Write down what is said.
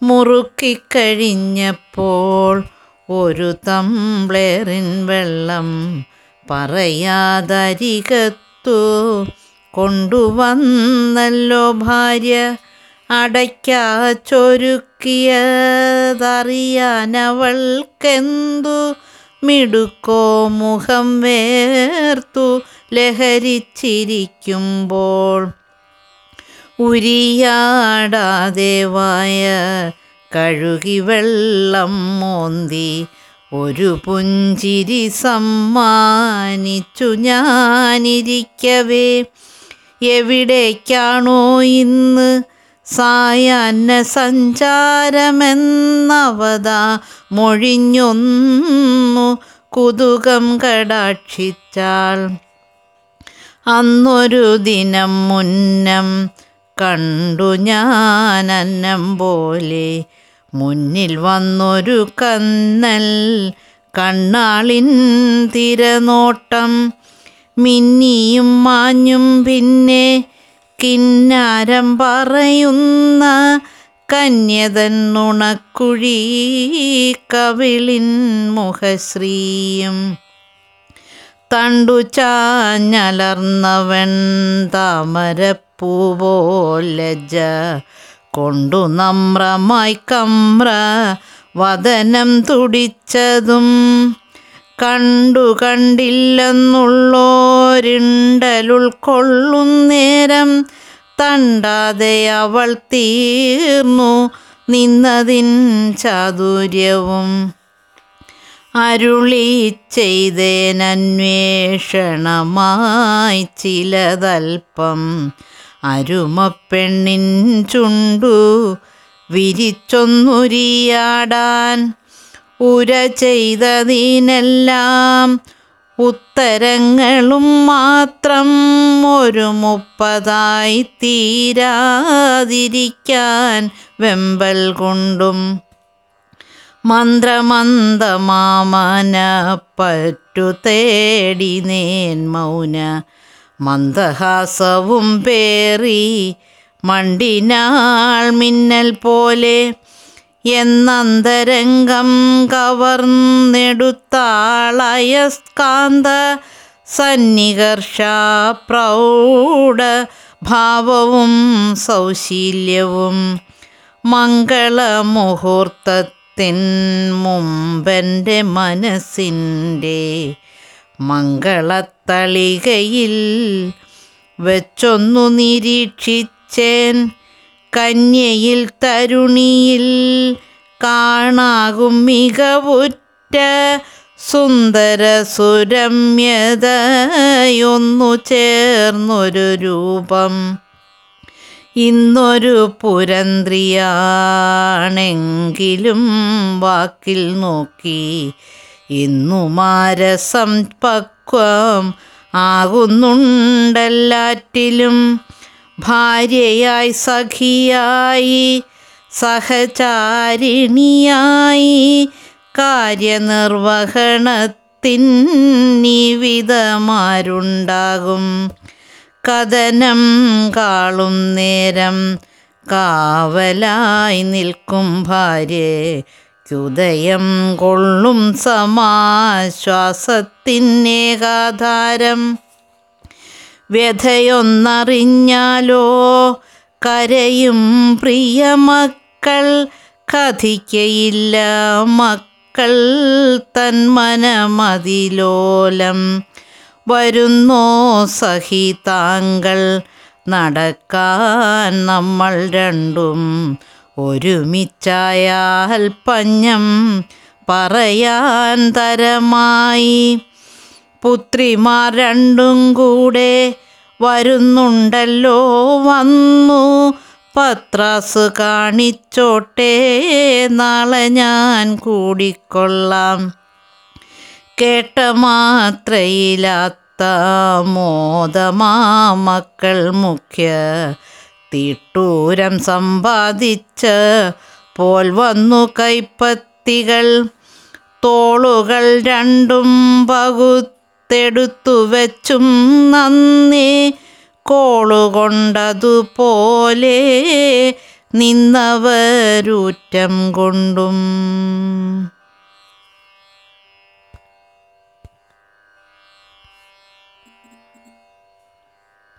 മുറുക്കിക്കഴിഞ്ഞപ്പോൾ ഒരു തംബ്ലേറിൻ വെള്ളം പറയാതരികത്തു കൊണ്ടുവന്നല്ലോ ഭാര്യ അടയ്ക്കാച്ചൊരുക്കിയതറിയാനവൾക്കെന്തു മിടുക്കോ മുഖം വേർത്തു ലഹരിച്ചിരിക്കുമ്പോൾ ഉരിയാടാതെ വായ കഴുകി വെള്ളം മോന്തി ഒരു പുഞ്ചിരി സമ്മാനിച്ചു ഞാനിരിക്കവേ എവിടേക്കാണോ ഇന്ന് സായാഹ്ന സഞ്ചാരമെന്നവതാ മൊഴിഞ്ഞൊന്നു കുതുകം കടാക്ഷിച്ചാൾ അന്നൊരു ദിനം മുന്നം കണ്ടു ഞാൻ അന്നം പോലെ മുന്നിൽ വന്നൊരു കന്നൽ കണ്ണാളിൻ തിരനോട്ടം മിന്നിയും മാഞ്ഞും പിന്നെ കിന്നാരം പറയുന്ന കന്യതൻ നുണക്കുഴി കവിളിൻ മുഖശ്രീയും തണ്ടു ചാഞ്ഞലർന്നവൻ താമരപ്പൂവോലജ കൊണ്ടു നമ്രമായി കമ്ര വദനം തുടിച്ചതും കണ്ടു കണ്ടില്ലെന്നുള്ളോരിണ്ടലുൾക്കൊള്ളുന്നേരം തണ്ടാതെ അവൾ തീർന്നു നിന്നതിൻ ചാതുര്യവും അരുളി ചെയ്തേനന്വേഷണമായി ചിലതൽപ്പം അരുമപ്പെണ്ണിൻ ചുണ്ടു വിരിച്ചൊന്നുരിയാടാൻ ഉര ചെയ്തതിനെല്ലാം ഉത്തരങ്ങളും മാത്രം ഒരു മുപ്പതായി തീരാതിരിക്കാൻ വെമ്പൽ കൊണ്ടും മന്ത്രമന്ദമാമന പറ്റു തേടി നേൻ മൗന മന്ദഹാസവും പേറി മണ്ടിനാൾ മിന്നൽ പോലെ എന്നന്തരംഗം കവർന്നെടുത്താളയ സ്കാന്ത സന്നികർഷ പ്രൗഢ ഭാവവും സൗശീല്യവും മംഗളമുഹൂർത്തത്തിൻ മുമ്പെൻ്റെ മനസ്സിൻ്റെ മംഗളത്തളികയിൽ വെച്ചൊന്നു നിരീക്ഷിച്ചേൻ കന്യയിൽ തരുണിയിൽ കാണാകും മികവുറ്റ സുന്ദര സുരമ്യതയൊന്നു ചേർന്നൊരു രൂപം ഇന്നൊരു പുരന്ത്രിയാണെങ്കിലും വാക്കിൽ നോക്കി ഇന്നു മാരസം പക്വം ആകുന്നുണ്ടെല്ലാറ്റിലും ഭാര്യയായി സഖിയായി സഹചാരിണിയായി കാര്യനിർവഹണത്തിനിവിധമാരുണ്ടാകും കഥനം കാളും നേരം കാവലായി നിൽക്കും ഭാര്യയ്ക്കുദയം കൊള്ളും സമാശ്വാസത്തിനേകാധാരം വ്യഥയൊന്നറിഞ്ഞാലോ കരയും പ്രിയമക്കൾ കഥിക്കയില്ല മക്കൾ തന്മനമതിലോലം വരുന്നോ സഹി താങ്കൾ നടക്കാൻ നമ്മൾ രണ്ടും ഒരുമിച്ചായാൽ പഞ്ഞം പറയാൻ തരമായി പുത്രിമാർ രണ്ടും കൂടെ വരുന്നുണ്ടല്ലോ വന്നു പത്രാസ് കാണിച്ചോട്ടെ നാളെ ഞാൻ കൂടിക്കൊള്ളാം കേട്ട മാത്രയിലാത്ത മോദമാ മക്കൾ മുഖ്യ തീട്ടൂരം സമ്പാദിച്ച് പോൽ വന്നു കൈപ്പത്തികൾ തോളുകൾ രണ്ടും പകുത്തെടുത്തു വെച്ചും നന്ദി കോളുകൊണ്ടതുപോലെ നിന്നവരൂറ്റം കൊണ്ടും